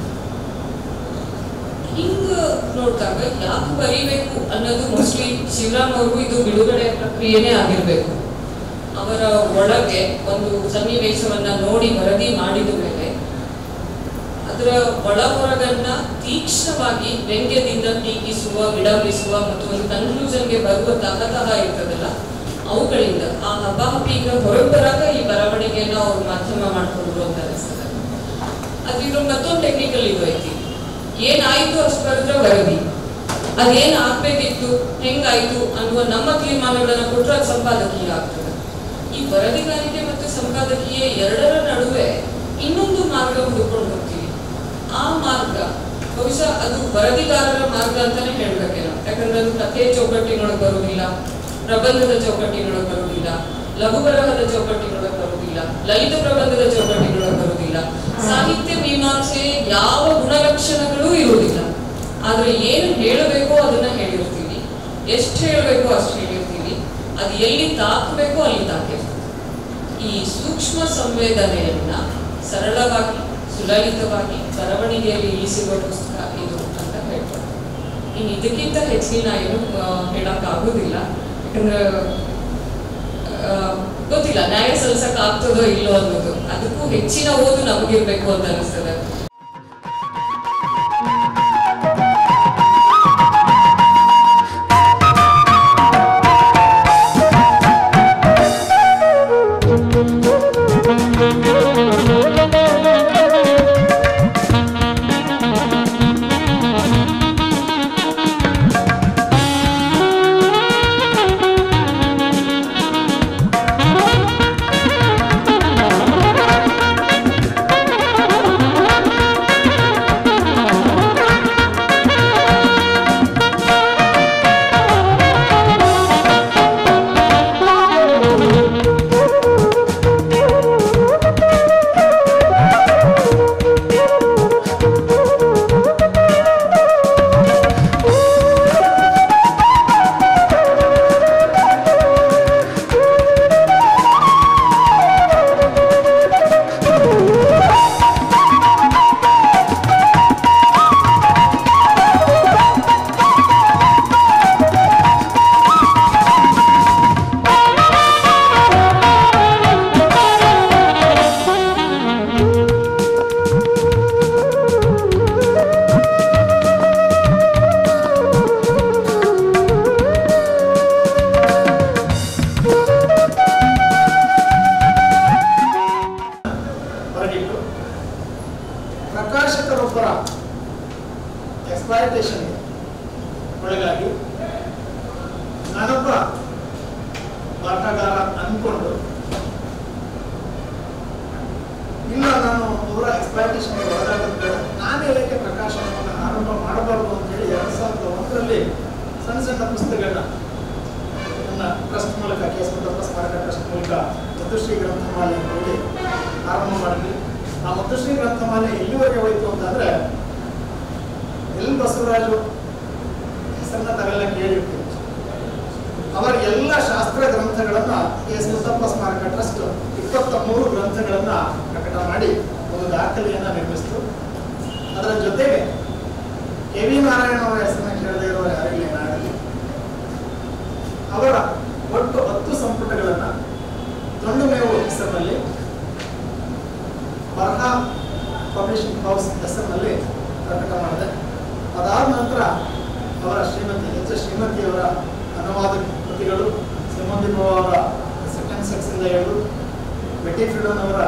ಹಿಂಗ ನೋಡಿದಾಗ ಯಾಕೆ ಬರಿಬೇಕು ಅನ್ನೋದು ಮೋಸ್ಟ್ಲಿ ಶಿವರಾಮ್ ಅವ್ರಿಗೂ ಇದು ಬಿಡುಗಡೆ ಪ್ರಕ್ರಿಯೆನೇ ಆಗಿರ್ಬೇಕು ಅವರ ಒಳಗೆ ಒಂದು ಸನ್ನಿವೇಶವನ್ನ ನೋಡಿ ವರದಿ ಮಾಡಿದ ಮೇಲೆ ಅದರ ಒಳ ಹೊರಗನ್ನ ತೀಕ್ಷ್ಣವಾಗಿ ವ್ಯಂಗ್ಯದಿಂದ ಟೀಕಿಸುವ ವಿಡಂಬಿಸುವ ಮತ್ತು ಒಂದು ಕನ್ಕ್ಲೂಷನ್ಗೆ ಬರುವ ತಹತಹ ಇರ್ತದಲ್ಲ ಅವುಗಳಿಂದ ಆ ಹಬ್ಬಹಬ್ಬಿಗ ಹೊರಗೆ ಬರಾಗ ಈ ಬರವಣಿಗೆಯನ್ನ ಅವ್ರು ಮಾಧ್ಯಮ ಮಾಡ್ಕೊಂಡ್ರು ಅಂತ ಅನಿಸ್ತದೆ ಅದ್ರ ಮತ್ತೊಂದು ಟೆಕ್ನಿಕಲ್ ಇದು ಐತಿ ಏನಾಯ್ತು ಅಷ್ಟು ಬರೆದ್ರೆ ವರದಿ ಅದೇನ್ ಆಗ್ಬೇಕಿತ್ತು ಹೆಂಗಾಯ್ತು ಅನ್ನುವ ನಮ್ಮ ತೀರ್ಮಾನಗಳನ್ನ ಕೊಟ್ಟರೆ ಅದು ಸಂಪಾದಕೀಯ ಆಗ್ತದೆ ಈ ವರದಿಗಾರಿಕೆ ಮತ್ತು ಸಂಪಾದಕೀಯ ಎರಡರ ನಡುವೆ ಇನ್ನೊಂದು ಮಾರ್ಗ ಹುಡುಕೊಂಡು ಹೋಗ್ತೀವಿ ಆ ಮಾರ್ಗ ಬಹುಶಃ ಅದು ವರದಿಗಾರರ ಮಾರ್ಗ ಅಂತಾನೆ ಹೇಳ್ಬೇಕೇನೋ ಯಾಕಂದ್ರೆ ಅದು ಕಥೆಯ ಚೌಕಟ್ಟಿನೊಳಗೆ ಬರುವುದಿಲ್ಲ ಪ್ರಬಂಧದ ಚೌಕಟ್ಟಿನೊಳಗೆ ಬರುವುದಿಲ್ಲ ಲಘು ಬರಹದ ಚೌಕಟ್ಟಿನೊಳಗೆ ಬರುವುದಿಲ್ಲ ಲಲಿತ ಪ್ರಬಂಧದ ಚೌಕಟ್ಟಿನೊಳಗೆ ಬರುವುದಿಲ್ಲ ಸಾಹಿತ್ಯ ಮೀಮಾಂಸೆ ಯಾವ ಗುಣಲಕ್ಷಣಗಳೂ ಇರುವುದಿಲ್ಲ ಆದ್ರೆ ಏನು ಹೇಳಬೇಕೋ ಅದನ್ನ ಹೇಳಿರ್ತೀವಿ ಎಷ್ಟು ಹೇಳಬೇಕೋ ಅಷ್ಟು ಹೇಳಿರ್ತೀವಿ ಅದು ಎಲ್ಲಿ ತಾಕಬೇಕೋ ಅಲ್ಲಿ ತಾಕಿರ್ತದೆ ಈ ಸೂಕ್ಷ್ಮ ಸಂವೇದನೆಯನ್ನ ಸರಳವಾಗಿ ಸುಲಲಿತವಾಗಿ ಬರವಣಿಗೆಯಲ್ಲಿ ಇಳಿಸಿರುವ ಪುಸ್ತಕ ಇದು ಅಂತ ಹೇಳ್ತಾರೆ ಇನ್ನು ಇದಕ್ಕಿಂತ ಹೆಚ್ಚಿನ ಏನು ಹೇಳಕ್ ಆಗುದಿಲ್ಲ ಯಾಕಂದ್ರೆ ಆ, ಗೊತ್ತಿಲ್ಲ ನ್ಯಾಯ ಸಲ್ಸಕ್ ಆಗ್ತದೋ ಇಲ್ಲೋ ಅನ್ನೋದು ಅದಕ್ಕೂ ಹೆಚ್ಚಿನ ಓದು ನಮಗಿರ್ಬೇಕು ಅಂತ ಅನಿಸ್ತದೆ ಹೊರಗಿಟ್ಟು ಪ್ರಕಾಶಕರೊಬ್ಬರ ಎಕ್ಸ್ಪ್ಲಾಯಿಟೇಷನ್ಗೆ ಒಳಗಾಗಿ ನಾನೊಬ್ಬ ಪಾಠಗಾರ ಅಂದ್ಕೊಂಡು ಇಲ್ಲ ನಾನು ಅವರ ಎಕ್ಸ್ಪ್ಲಾಯಿಟೇಷನ್ಗೆ ಒಳಗಾಗೋದು ಬೇಡ ನಾನೇ ಏಕೆ ಪ್ರಕಾಶನವನ್ನು ಆರಂಭ ಮಾಡಬಾರ್ದು ಅಂತೇಳಿ ಎರಡು ಸಾವಿರದ ಒಂದರಲ್ಲಿ ಸಣ್ಣ ಸಣ್ಣ ಪುಸ್ತಕಗಳನ್ನ ನನ್ನ ಟ್ರಸ್ಟ್ ಮೂಲಕ ಕೆ ಎಸ್ ಮುದ್ದಪ್ಪ ಸ್ಮಾರಕ ಟ್ರಸ್ಟ್ ಮೂಲಕ ಮುತ್ತುಶ್ರೀ ಗ್ರಂಥಮಾಲೆ ಅಂತ ಹೇಳಿ ಆರಂಭ ಮಾಡಿದ್ವಿ ಆ ಮುತ್ತುಶ್ರೀ ಗ್ರಂಥಮಾಲೆ ಎಲ್ಲಿವರೆಗೆ ಹೋಯಿತು ಅಂತಂದ್ರೆ ಎಲ್ ಬಸವರಾಜು ಗ್ರಂಥಗಳನ್ನ ಎಸ್ ಮುತ್ತಪ್ಪ ಸ್ಮಾರಕ ಟ್ರಸ್ಟ್ ಇಪ್ಪತ್ತ ಮೂರು ಗ್ರಂಥಗಳನ್ನ ಪ್ರಕಟ ಮಾಡಿ ಒಂದು ದಾಖಲೆಯನ್ನ ನಿರ್ಮಿಸಿತು ಅದರ ಜೊತೆಗೆ ಕೆ ವಿ ನಾರಾಯಣ ಅವರ ಹೆಸರನ್ನ ಕೇಳದೇ ಇರುವ ಯಾರಿಲ್ಲ ನಾಡಲ್ಲಿ ಅವರ ಒಟ್ಟು ಹತ್ತು ಸಂಪುಟಗಳನ್ನ ತೊಂಡು ಮೇವು ಹೆಸರಿನಲ್ಲಿ ಬರಹ ಪಬ್ಲಿಷಿಂಗ್ ಹೌಸ್ ಹೆಸರಿನಲ್ಲಿ ಪ್ರಕಟ ಮಾಡಿದೆ ಅದಾದ ನಂತರ ಅವರ ಶ್ರೀಮತಿ ಎಚ್ ಎಸ್ ಶ್ರೀಮತಿಯವರ ಅನುವಾದ ಕೃತಿಗಳು ಸಿಮಂದಿಬು ಅವರ ಸೆಕೆಂಡ್ ಸೆಕ್ಸ್ ಇಂದ ಏಳು ಬೆಟ್ಟಿ ಫ್ರೀಡನ್ ಅವರ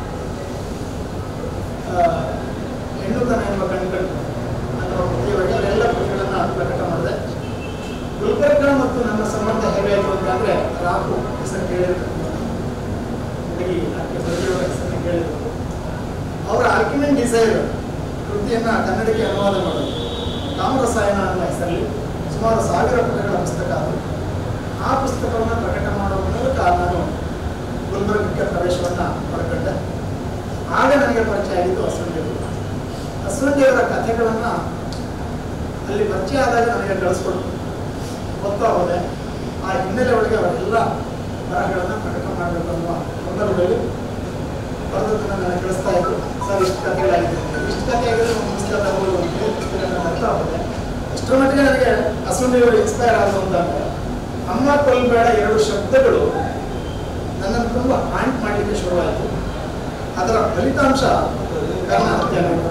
ಆ, ಹೆಣ್ಣುತನ ಎಂಬ ಕಣ್ಕಟ್ಟು ಅನ್ನುವ ಕೃತಿಯವರೆಗೆ ಎಲ್ಲ ಕೃತಿಗಳನ್ನು ಪ್ರಕಟ ಮಾಡಿದೆ ಗುಲ್ಬರ್ಗ ಮತ್ತು ನನ್ನ ಸಂಬಂಧ ಹೇಗಾಯಿತು ಅಂತಂದ್ರೆ ರಾಹು ಹೆಸರು ಕೇಳಿರ್ತಕ್ಕಂಥ ಹುಡುಗಿ ಆಕೆ ಬರೆದಿರುವ ಹೆಸರನ್ನು ಕೇಳಿದ್ರು ಅವರ ಆರ್ಗ್ಯುಮೆಂಟ್ ಡಿಸೈರ್ ಕೃತಿಯನ್ನ ಕನ್ನಡಕ್ಕೆ ಅನುವಾದ ಮಾಡೋದು ಕಾಮರಸಾಯನ ಅನ್ನೋ ಹೆಸರಲ್ಲಿ ಸುಮಾರು ಸಾವಿರ ಪುಟಗಳ ಪುಸ್ತಕ ಅದು ಆ ಪುಸ್ತಕವನ್ನು ಪ್ರಕಟ ಮಾಡುವ ಮೂಲಕ ನಾನು ಗುಲ್ಬರ್ಗಕ್ಕೆ ಪ್ರವೇಶವನ್ನ ಪಡ್ಕೊಂಡೆ ಆಗ ನನಗೆ ಪರಿಚಯ ಆಗಿದ್ದು ಅಸಂದೇವರು ಅಸಂದೇವರ ಕಥೆಗಳನ್ನ ಅಲ್ಲಿ ಪರಿಚಯ ಆದಾಗ ನನಗೆ ಕಳಿಸ್ಕೊಡ್ತು ಓದ್ತಾ ಹೋದೆ ಆ ಹಿನ್ನೆಲೆ ಒಳಗೆ ಅವರೆಲ್ಲ ಬರಹಗಳನ್ನು ಪ್ರಕಟ ಮಾಡಬೇಕು ಅನ್ನುವ ಸಂದರ್ಭದಲ್ಲಿ ಬರೆದದ್ದನ್ನು ನನಗೆ ಕಳಿಸ್ತಾ ಇದ್ರು ಸರ್ ಇಷ್ಟು ಕಥೆಗಳಾಗಿದೆ ಇಷ್ಟು ಕಥೆ ಆಗಿದ್ರೆ ಒಂದು ಪುಸ್ತಕ ತಗೊಳ್ಳು ಅಂತ ಹೇಳಿ ಪುಸ್ತಕನ ಬರ್ತಾ ಹೋದೆ ಅಷ್ಟರ ಮಟ್ಟಿಗೆ ನನಗೆ ಅಸಂದೇವರು ಇನ್ಸ್ಪೈರ್ ಆದ್ರು ಅಂತಂದ್ರೆ ಅಮ್ಮ ಕೊಲ್ಬೇಡ ಎರಡು ಶಬ್ದಗಳು ನನ್ನನ್ನು ತುಂಬ ಹಾಂಟ್ ಮಾಡಲಿಕ್ಕೆ ಶುರುವಾಯಿತು ಅದರ ಫಲಿತಾಂಶ ಕರ್ಣ ಹತ್ಯಾಕಾಂಡ.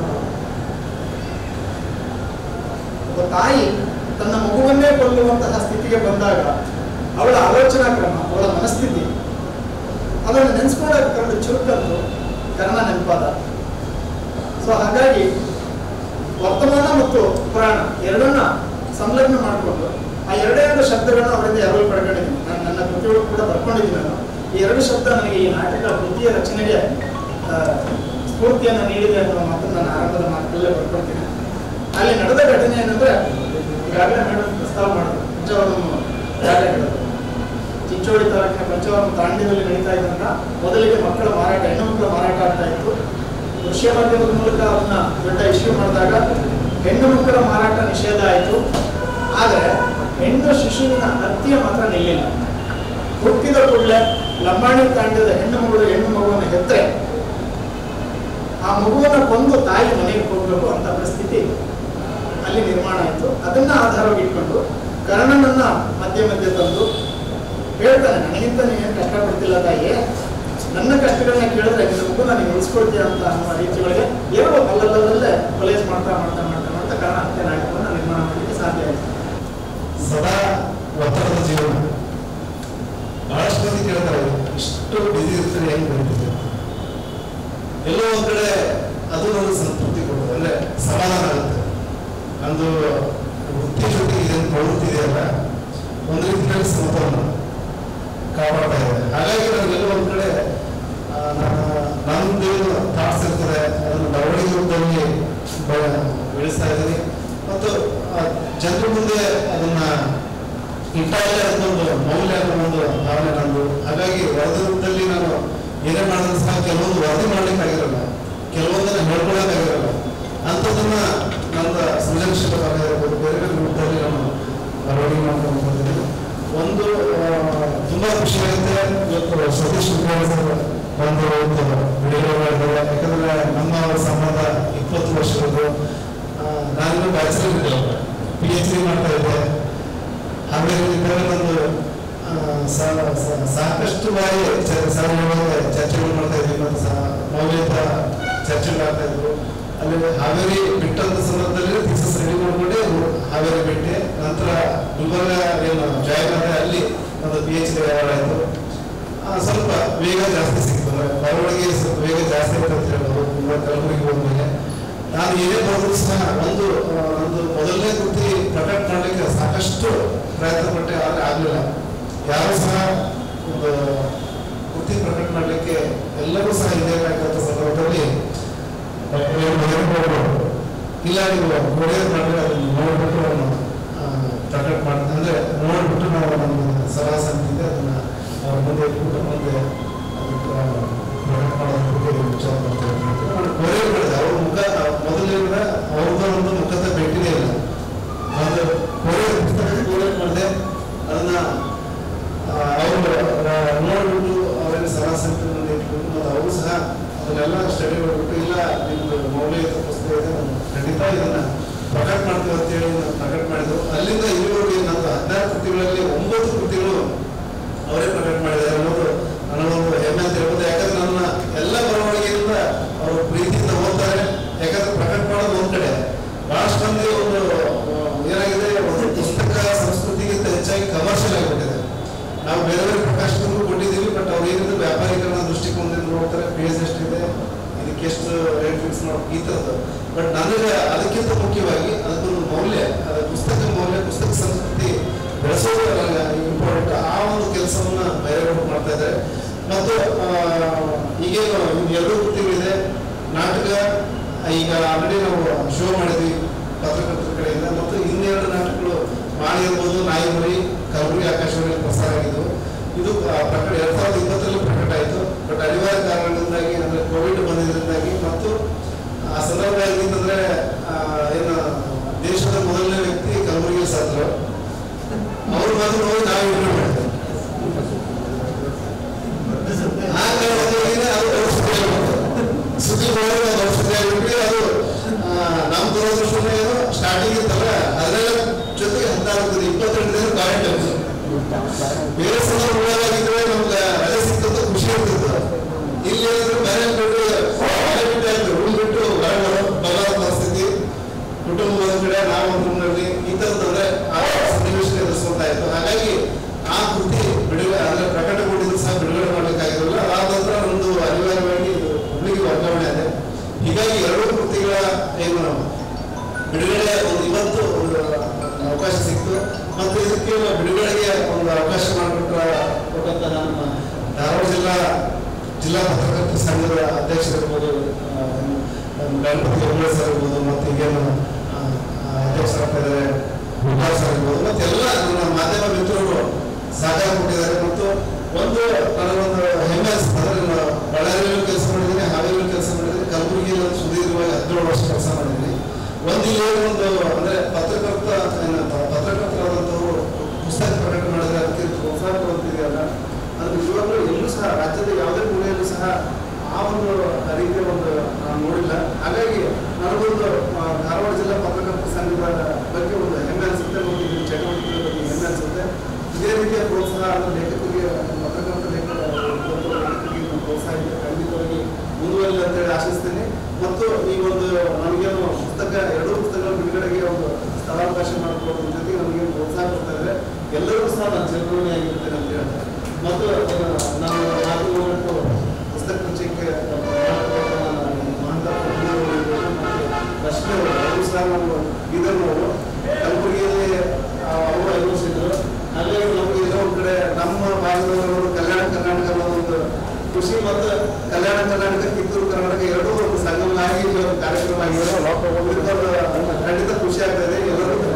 ಒಬ್ಬ ತಾಯಿ ತನ್ನ ಮಗುವನ್ನೇ ಕೊಲ್ಲುವಂತಹ ಸ್ಥಿತಿಗೆ ಬಂದಾಗ ಅವಳ ಆಲೋಚನಾ ಕ್ರಮ ಅವಳ ಮನಸ್ಥಿತಿ ಅದನ್ನು ನೆನೆಸ್ಕೊಂಡಾಗ ಕರಡು ಚುರುಕಂತು ಕರ್ಣ ನೆನಪಾದ ಸೊ ಹಾಗಾಗಿ ವರ್ತಮಾನ ಮತ್ತು ಪುರಾಣ ಎರಡನ್ನ ಸಂಲಗ್ನ ಮಾಡಿಕೊಂಡು ಆ ಎರಡೇ ಎರಡು ಶಬ್ದಗಳನ್ನ ಅವರಿಂದ ಎರವಲು ಪಡ್ಕೊಂಡಿದ್ದೀನಿ ನಾನು ನನ್ನ ಕೃತಿಯೊಳಗೆ ಕೂಡ ಬರ್ಕೊಂಡಿದ್ದೀನಿ ನಾನು ಈ ಎರಡು ಶಬ್ದ ನನಗೆ ಈ ನಾಟಕ ಕೃತಿಯ ರಚನೆಗೆ ಆ, ಸ್ಫೂರ್ತಿಯನ್ನು ನೀಡಿದೆ ಅನ್ನೋ ಮಾತನ್ನು ನಾನು ಆರಂಭದ ಮಾತಲ್ಲೇ ಬರ್ಕೊಳ್ತೀನಿ ಅಲ್ಲಿ ನಡೆದ ಘಟನೆ ಏನಂದ್ರೆ ಈಗಾಗಲೇ ಮೇಡಮ್ ಪ್ರಸ್ತಾವ ಮಾಡಿದ್ರು ಪಂಚವರ್ಮ ಜಾಗ ಹಿಡಿದು ಚಿಂಚೋಳಿ ತಾಲೂಕಿನ ಪಂಚವರ್ಮ ತಾಂಡ್ಯದಲ್ಲಿ ನಡೀತಾ ಇದ್ದಂತ ಮೊದಲಿಗೆ ಮಕ್ಕಳ ಮಾರಾಟ ಹೆಣ್ಣು ಮಕ್ಕಳ ಮಾರಾಟ ಆಗ್ತಾ ಇತ್ತು ದೃಶ್ಯ ಮಾಧ್ಯಮದ ಮೂಲಕ ಅದನ್ನ ದೊಡ್ಡ ಇಶ್ಯೂ ಮಾಡಿದಾಗ ಹೆಣ್ಣು ಮಕ್ಕಳ ಮಾರಾಟ ನಿಷೇಧ ಆಯಿತು ಆದರೆ ಹೆಣ್ಣು ಶಿಶುವಿನ ಹತ್ಯೆ ಮಾತ್ರ ನಿಲ್ಲಿಲ್ಲ ಹುಟ್ಟಿದ ಕೂಡಲೇ ಲಂಬಾಣಿ ತಾಂಡ್ಯದ ಹೆಣ್ಣು ಮಗಳು ಹೆಣ್ಣು ಮಗುವನ್ನು ಹೆತ್ತರೆ ಆ ಮಗುವನ್ನು ಕೊಂದು ತಾಯಿ ಮನೆಗೆ ಹೋಗ್ಬೇಕು ಅಂತ ಪರಿಸ್ಥಿತಿ ಅಲ್ಲಿ ನಿರ್ಮಾಣ ಆಯಿತು ಅದನ್ನ ಆಧಾರವಾಗಿ ಇಟ್ಕೊಂಡು ಕರ್ಣನನ್ನ ಮಧ್ಯೆ ಮಧ್ಯೆ ತಂದು ಹೇಳ್ತಾನೆ ನನಗಿಂತ ನೀವೇನು ಕಷ್ಟಪಡ್ತಿಲ್ಲ ತಾಯಿ ನನ್ನ ಕಷ್ಟಗಳನ್ನ ಕೇಳಿದ್ರೆ ನಿನ್ನ ಮಗು ನಾನು ಉಳಿಸ್ಕೊಳ್ತೀಯ ಅಂತ ಅನ್ನುವ ರೀತಿಗಳಿಗೆ ಎರಡು ಅಲ್ಲಲ್ಲದಲ್ಲೇ ಕೊಲೇಜ್ ಮಾಡ್ತಾ ಮಾಡ್ತಾ ಮಾಡ್ತಾ ಮಾಡ್ತಾ ಕರ್ಣ ಹತ್ಯೆ ನಾಟಕವನ್ನು ನಿರ್ಮಾಣ ಮಾಡಲಿಕ್ಕೆ ಸಾಧ್ಯ ಆಯಿತು ಸದಾ ಒತ್ತಡದ ಜೀವನ ಬಹಳಷ್ಟು ಮಂದಿ ಕೇಳ್ತಾರೆ ಇಷ್ಟು ಬಿಸಿ ಇರ್ತಾರೆ ಹೆಂಗ್ ಬರೀತಿದೆ ಎಲ್ಲೋ ಒಂದ್ ಕಡೆ ಅದು ನನಗೆ ಸಂತೃಪ್ತಿ ಕೊಡೋದು ಅಂದ್ರೆ ಸಮಾಧಾನ ಆಗುತ್ತೆ ನಂದು ವೃತ್ತಿ ಜೊತೆಗೆ ಇದೇನು ಪ್ರವೃತ್ತಿ ಇದೆಯಲ್ಲ ಒಂದು ರೀತಿಯಲ್ಲಿ ಸಮತೋಲನ ಕಾಪಾಡ್ತಾ ಇದೆ ಹಾಗಾಗಿ ನನಗೆಲ್ಲೋ ಒಂದ್ ಕಡೆ ಆ, ನನ್ನ ನಂದೇನು ಥಾಟ್ಸ್ ಇರ್ತದೆ ಅದನ್ನು ಬರವಣಿಗೆ ರೂಪದಲ್ಲಿ ಬ- ಬೆಳೆಸ್ತಾ ಇದ್ದೀನಿ ಮತ್ತು ಆ, ಜನರ ಮುಂದೆ ಅದನ್ನ ಇಟ್ಟಾಗಲೇ ಅದೊಂದು ಮೌಲ್ಯ ಅನ್ನೋ ಒಂದು ಭಾವನೆ ನಂದು ಹಾಗಾಗಿ ವರದಿ ರೂಪದಲ್ಲಿ ನಾನು ಏನೇ ಮಾಡಿದ್ರು ಸಹ ಕೆಲವೊಂದು ವರದಿ ಮಾಡ್ಲಿಕ್ಕಾಗಿರಲ್ಲ ಕೆಲವೊಂದನ್ನ ಹೇಳ್ಕೊಳಕ್ಕಾಗಿರಲ್ಲ ಅಂಥದ್ದನ್ನ ನನ್ನ ಸೃಜನಶೀಲ ಭಾಗ ಇರ್ಬೋದು ಬೇರೆ ಬೇರೆ ರೂಪದಲ್ಲಿ ನಾನು ಬರವಣಿಗೆ ಮಾಡ್ಕೊಂಡು ಬಂದಿದ್ದೀನಿ ಒಂದು ಆ, ತುಂಬಾ ಖುಷಿ ಆಗುತ್ತೆ ಇವತ್ತು ಸತೀಶ್ ಉಗ್ರಾಣ ಸರ್ ಒಂದು ಒಂದು ವಿಡಿಯೋ ಮಾಡಿದ್ದಾರೆ ಯಾಕಂದ್ರೆ ನಮ್ಮ ಅವರ ಸಂಬಂಧ ಇಪ್ಪತ್ತು ವರ್ಷದ್ದು ನಾನು ಬ್ಯಾಚಲರ್ ಇದ್ದೆ ಪಿ ಎಚ್ ಡಿ ಮಾಡ್ತಾ ಇದ್ದೆ ಹಾಗಾಗಿ ಇದ್ದಾಗ ಒಂದು ಆ, ಸಾ- ಸಾ- ಸಾಕಷ್ಟು ಬಾರಿ ಚ- ಸರ್ ಹೇಳುವಾಗ ಚರ್ಚೆಗಳು ಮಾಡ್ತಾ ಇದ್ವಿ ಮತ್ತು ಸಹ ಮೌಲ್ಯಯುತ ಚರ್ಚೆಗಳಾಗ್ತಾ ಇದ್ವು ಅಲ್ಲಿ ಹಾವೇರಿ ಬಿಟ್ಟಂತ ಸಂದರ್ಭದಲ್ಲಿ ಥೀಸಸ್ ರೆಡಿ ಮಾಡ್ಕೊಂಡೆ ಹಾವೇರಿ ಬಿಟ್ಟೆ ನಂತರ ಗುಲ್ಬರ್ಗ ಏನು ಜಾಯಿನ್ ಆದ್ರೆ ಅಲ್ಲಿ ಒಂದು ಪಿ ಎಚ್ ಡಿ ಆಯಿತು ಸ್ವಲ್ಪ ವೇಗ ಜಾಸ್ತಿ ಸಿಕ್ತು ಅಂದ್ರೆ ಬರವಣಿಗೆ ಸ್ವಲ್ಪ ವೇಗ ಜಾಸ್ತಿ ಆಯ್ತು ಅಂತ ಹೇಳ್ಬೋದು ಗುಲ್ಬರ್ಗ ಕಲಬುರಗಿ ಹೋದ್ಮೇಲೆ ನಾನು ಏನೇ ಬರೆದ್ರು ಸಹ ಒಂದು ಆ, ಒಂದು ಮೊದಲನೇ ಕೃತಿ ಪ್ರಕಟ ಮಾಡಲಿಕ್ಕೆ ಸಾಕಷ್ಟು ಪ್ರಯತ್ನ ಪಟ್ಟೆ ಆದರೆ ಆಗಲಿಲ್ಲ ಯಾರು ಸಹ ಒಂದು ಕೃತಿ ಪ್ರಕಟ ಮಾಡಲಿಕ್ಕೆ ಎಲ್ಲರೂ ಸಹ ಇದೇ ಕಾಯ್ದಂಥ ಸಂದರ್ಭದಲ್ಲಿ ಡಾಕ್ಟರ್ ಎಂ ಬೈರೇಗೌಡರು, ಇಲ್ಲ ನೀವು ಕೊರಿಯರ್ ಮಾಡಿದ್ರೆ ಅದನ್ನು ನೋಡ್ಬಿಟ್ಟು ಅದನ್ನು ಆ, ಪ್ರಕಟ ಮಾಡಿ ಅಂದ್ರೆ ನೋಡ್ಬಿಟ್ಟು ನಾವು ನಮ್ಮ ಸಲಹಾ ಸಮಿತಿಗೆ ಅದನ್ನ ಅವ್ರ ಮುಂದೆ ಇಟ್ಬಿಟ್ಟು ಮುಂದೆ ಅದಕ್ಕೆ ಪ್ರಕಟ ಮಾಡೋದಕ್ಕೆ ವಿಚಾರ ಮಾಡ್ತಾ ಇದ್ದೀವಿ. ನಾನು ಕೊರಿಯರ್ ಮಾಡಿದೆ ಅವ್ರ ಮುಖ ಮೊದಲಿನಿಂದ ಅವ್ರದ್ದು ಒಂದು ಮುಖದ ಭೇಟಿನೇ ಇಲ್ಲ ಒಂದು ಕೊರಿಯರ್ ಪುಸ್ತಕ ಕೊರಿಯರ್ ಮಾಡಿದೆ ಅದನ್ನ ಆ, ಅವರು ನೋಡ್ಬಿಟ್ಟು ಅವರಲ್ಲಿ ಸರಾಸರಿ ಇಟ್ಬಿಟ್ಟು ಮತ್ತು ಅವರು ಸಹ ಅದನ್ನೆಲ್ಲ ಸ್ಟಡಿ ಮಾಡಿಬಿಟ್ಟು ಇಲ್ಲ ನಿಮ್ದು ಮೌಲ್ಯಯುತ ಪುಸ್ತಕ ಇದೆ ನಾವು ಖಂಡಿತ ಇದನ್ನ ಪ್ರಕಟ ಮಾಡ್ತೀವಿ ಅಂತೇಳಿ ನಾವು ಪ್ರಕಟ ಮಾಡಿದ್ರು ಅಲ್ಲಿಂದ ಇಲ್ಲಿವರೆಗೂ ಏನಂತ ಹದಿನಾರು ಕೃತಿಗಳಲ್ಲಿ ಒಂಬತ್ತು ಕೃತಿಗಳು ಅವರೇ ಪ್ರಕಟ ಮಾಡಿದ್ದಾರೆ ಅನ್ನೋದು ನನ್ನದೊಂದು ಹೆಮ್ಮೆ ಅಂತ ಹೇಳ್ಬೋದು ಯಾಕಂದ್ರೆ ನನ್ನ ಎಲ್ಲ ಬರವಣಿಗೆಯಿಂದ ಅವರು ಪ್ರೀತಿಯಿಂದ ಓದ್ತಾರೆ ಯಾಕಂದ್ರೆ ಪ್ರಕಟ ಮಾಡೋದು ಒಂದ್ ಕಡೆ ಬಹಳಷ್ಟು ಮಂದಿ ಒಂದು ಆ, ಏನಾಗಿದೆ ಒಂದು ಪುಸ್ತಕ ಸಂಸ್ಕೃತಿಗಿಂತ ಹೆಚ್ಚಾಗಿ ಕಮರ್ಷಿಯಲ್ ಆಗಿಬಿಟ್ಟಿದೆ ನಾವು ಬೇರೆ ಬೇರೆ ಪ್ರಕಾಶಕರಿಗೂ ಕೊಟ್ಟಿದ್ದೀವಿ ಬಟ್ ಅವ್ರು ಏನಿದೆ ವ್ಯಾಪಾರೀಕರಣ ದೃಷ್ಟಿಕೋನದಿಂದ ನೋಡ್ತಾರೆ ಪೇಜ್ ಎಷ್ಟಿದೆ ಇದಕ್ಕೆ ಎಷ್ಟು ರೇಟ್ ಫಿಕ್ಸ್ ಮಾಡೋ ಈ ಥರದ್ದು ಬಟ್ ನನಗೆ ಅದಕ್ಕಿಂತ ಮುಖ್ಯವಾಗಿ ಅದಕ್ಕೊಂದು ಮೌಲ್ಯ ಅದ ಪುಸ್ತಕ ಮೌಲ್ಯ ಪುಸ್ತಕ ಸಂಸ್ಕೃತಿ ಬೆಳೆಸೋದು ಇಂಪಾರ್ಟೆಂಟ್ ಆ ಒಂದು ಕೆಲಸವನ್ನ ಬೇರೆಯವರು ಮಾಡ್ತಾ ಇದ್ದಾರೆ ಮತ್ತು ಆ, ಈಗೇನು ಇನ್ನು ಎರಡು ಕೃತಿಗಳಿದೆ ನಾಟಕ ಈಗ ಆಲ್ರೆಡಿ ನಾವು ಶೋ ಮಾಡಿದ್ವಿ ಪತ್ರಕರ್ತರ ಕಡೆಯಿಂದ ಮತ್ತು ಇನ್ನೆರಡು ನಾಟಕಗಳು ಮಾಳಿ ಇರ್ಬೋದು ನಾಯಿ ಮರಿ ಕಲಬುರಗಿ ಆಕಾಶವಾಣಿಯಲ್ಲಿ ಪ್ರಸಾರ ಆಗಿದ್ದು ಇದು ಆ, ಪ್ರಕಟ ಎರಡ್ ಸಾವಿರದ ಇಪ್ಪತ್ತರಲ್ಲಿ ಪ್ರಕಟ ಆಯಿತು ಬಟ್ ಅನಿವಾರ್ಯ ಕಾರಣದಿಂದಾಗಿ ಅಂದ್ರೆ ಕೋವಿಡ್ ಬಂದಿದ್ದರಿಂದಾಗಿ ಮತ್ತು ಆ ಸಂದರ್ಭ ಹೇಗಿತ್ತಂದ್ರೆ ಆ, ಏನು ದೇಶದ ಮೊದಲನೇ ವ್ಯಕ್ತಿ ಕಲಬುರಗಿ ಸತ್ರು ಅವ್ರು ಬಂದು ನೋಡಿ ನಾವು ಇಂಟರ್ವ್ಯೂ ಮಾಡಿದ್ವಿ ಆ ಕಾರಣದಿಂದ ಅದು ದೊಡ್ಡ ಸುದ್ದಿ ಆಗ್ಬಿಡ್ತು. ಸುದ್ದಿ ಬರೋದು ಅದು ದೊಡ್ಡ ಸುದ್ದಿ ಆಗ್ಬಿಟ್ಟು ಅದು ಆ, ನಮ್ಮ ದುರದೃಷ್ಟನೇ ಏನು ಸ್ಟಾರ್ಟಿಂಗ್ ಇತ್ತಲ್ಲ ಅದರೆಲ್ಲ ಜೊತೆಗೆ ಹದಿನಾರು ಇಪ್ಪತ್ತೆಂಟು ದಿನ ಕ್ವಾರಂಟೈನ್ ಬೇರೆ ಸಂದರ್ಭಗಳಾಗಿದ್ರೆ ನಮ್ಗೆ ರಜೆ ಸಿಕ್ತಂತ ಖುಷಿ ಇರ್ತಿತ್ತು ಇಲ್ಲಿ ಏನಾದ್ರು ಬೇರೆ ಬಿಟ್ಟು ಮನೆ ಬಿಟ್ಟು ಆಯ್ತು ರೂಮ್ ಬಿಟ್ಟು ಹೊರಗೆ ಬರೋ ಬರೋ ಪರಿಸ್ಥಿತಿ ಕುಟುಂಬ ಒಂದ್ ಕಡೆ ನಾವು ಒಂದು ರೂಮ್ನಲ್ಲಿ ಈ ಥರದಂದ್ರೆ ಆ ಸನ್ನಿವೇಶ ಎದುರಿಸ್ಕೊಂತಾಯಿತ್ತು ಹಾಗಾಗಿ ಆ ಕೃತಿ ಬಿಡುಗಡೆ ಅಂದ್ರೆ ಪ್ರಕಟಗೊಂಡಿದ್ದು ಸಹ ಬಿಡುಗಡೆ ಮಾಡ್ಲಿಕ್ಕಾಗಿರಲಿಲ್ಲ ಅದಾದ ನಂತರ ನಮ್ದು ಅನಿವಾರ್ಯವಾಗಿ ಇದು ಹುಬ್ಳಿಗೆ ವರ್ಗಾವಣೆ ಆಗಿದೆ ಹೀಗಾಗಿ ಎರಡು ಕೃತಿಗಳ ಏನು ಬಿಡುಗಡೆ ಒಂದು ಇವತ್ತು ಒಂದು ಅವಕಾಶ ಸಿಕ್ತು ಮತ್ತು ಇದಕ್ಕೆ ಬಿಡುಗಡೆಗೆ ಒಂದು ಅವಕಾಶ ಮಾಡಿಕೊಟ್ಟ ಕೊಟ್ಟಂತ ನಮ್ಮ ಧಾರವಾಡ ಜಿಲ್ಲಾ ಜಿಲ್ಲಾ ಪತ್ರಕರ್ತರ ಸಂಘದ ಅಧ್ಯಕ್ಷರಿರ್ಬೋದು ಆ, ನಮ್ಮ ಗಣಪತಿ ಹೆಗ್ಗಡೆ ಸರ್ ಇರ್ಬೋದು ಮತ್ತು ಈಗೇನು ಆ, ಆ, ಅಧ್ಯಕ್ಷರಾಗ್ತಾ ಇದ್ದಾರೆ ಗುರುಪಾಲ್ ಸರ್ ಇರ್ಬೋದು ಮತ್ತು ಎಲ್ಲ ನನ್ನ ಮಾಧ್ಯಮ ಮಿತ್ರರು ಸಹಕಾರ ಕೊಟ್ಟಿದ್ದಾರೆ ಮತ್ತು ಒಂದು ನನಗೊಂದು ಹೆಮ್ಮೆ ಅನಿಸ್ತದೆ ಅಂದ್ರೆ ನಾನು ಬಳ್ಳಾರಿಯಲ್ಲೂ ಕೆಲಸ ಮಾಡಿದ್ದೀನಿ ಹಾವೇರಿಯಲ್ಲೂ ಕೆಲಸ ಮಾಡಿದ್ದೀನಿ ಕಲಬುರಗಿಯಲ್ಲಿ ಒಂದು ಸುದೀರ್ಘವಾಗಿ ಹದಿನೇಳು ವರ್ಷ ಕೆಲಸ ಮಾಡಿದ್ದೀನಿ ಒಂದು ಇಲ್ಲಿ ಒಂದು ಅಂದ್ರೆ ಪತ್ರಕರ್ತ ಏನು ಪ- ಪತ್ರಕರ್ತರಾದಂಥವ್ರು ಪುಸ್ತಕ ಪ್ರಕಟ ಮಾಡಿದ್ರೆ ಅದಕ್ಕೆ ಪ್ರೋತ್ಸಾಹ ಕೊಡ್ತಿದೆಯಲ್ಲ ಅದು ನಿಜವಾಗ್ಲೂ ಎಲ್ಲೂ ಸಹ ರಾಜ್ಯದ ಯಾವುದೇ ಮೂಲೆಯಲ್ಲೂ ಸಹ ಆ ಒಂದು ರೀತಿಯ ಒಂದು ನಾನು ನೋಡಿಲ್ಲ ಹಾಗಾಗಿ ನನಗೊಂದು ಆ, ಧಾರವಾಡ ಜಿಲ್ಲಾ ಪತ್ರಕರ್ತರ ಸಂಘದ ಬಗ್ಗೆ ಒಂದು ಹೆಮ್ಮೆ ಅನಿಸುತ್ತೆ ಮತ್ತು ಈ ಚಟುವಟಿಕೆ ಬಗ್ಗೆ ಹೆಮ್ಮೆ ಅನಿಸುತ್ತೆ ಇದೇ ರೀತಿಯ ಪ್ರೋತ್ಸಾಹ ಅಂದ್ರೆ ಲೇಖಕರಿಗೆ ಪತ್ರಕರ್ತ ಲೇಖಕ ಇವತ್ತು ಲೇಖಕರಿಗೆ ಒಂದು ಪ್ರೋತ್ಸಾಹ ಇದೆ ಖಂಡಿತವಾಗಿ ಮುಂದುವರಿಲಿ ಅಂತೇಳಿ ಆಶಿಸ್ತೀನಿ ಮತ್ತು ಈ ಒಂದು ನಮಗೇನು ಪುಸ್ತಕ ಎರಡೂ ಪುಸ್ತಕಗಳ ಬಿಡುಗಡೆಗೆ ಒಂದು ಸ್ಥಳಾವಕಾಶ ಮಾಡಿಕೊಡೋದ್ರ ಜೊತೆಗೆ ನಮಗೇನು ಪ್ರೋತ್ಸಾಹ ಕೊಡ್ತಾ ಇದ್ದಾರೆ ಎಲ್ಲರಿಗೂ ಸಹ ನಾನು ಚಿರಋಣಿ ಆಗಿರ್ತೇನೆ ಅಂತ ಹೇಳ್ತಾರೆ ಮತ್ತು ಅದನ್ನ ನಾವು ಮಾತು ಹೋಗ್ಬಿಟ್ಟು ಪುಸ್ತಕ ಪರಿಚಯಕ್ಕೆ ಪ್ರಶ್ನೆ ಅವರು ಸಹ ನಾವು ಇದನ್ನು ನಾವು ಕಲಬುರಗಿಯಲ್ಲಿ ಆ, ಅವರು ಅನುಭವಿಸಿದ್ರು ಹಾಗಾಗಿ ನಮಗೆ ಏನೋ ಒಂದು ಕಡೆ ನಮ್ಮ ಭಾಗದವರು ಕಲ್ಯಾಣ ಕರ್ನಾಟಕ ಅನ್ನೋ ಒಂದು ಕೃಷಿ ಮತ್ತು ಕಲ್ಯಾಣ ಕರ್ನಾಟಕ ಕಿತ್ತೂರು ಕರ್ನಾಟಕ ಎರಡೂ ಒಂದು ಸಂಗಮವಾಗಿ ಇಲ್ಲಿ ಒಂದು ಕಾರ್ಯಕ್ರಮ ಆಗಿದೆ ಇದಕ್ಕೊಂದು ಖಂಡಿತ ಖುಷಿ ಆಗ್ತದೆ ಎಲ್ಲರೂ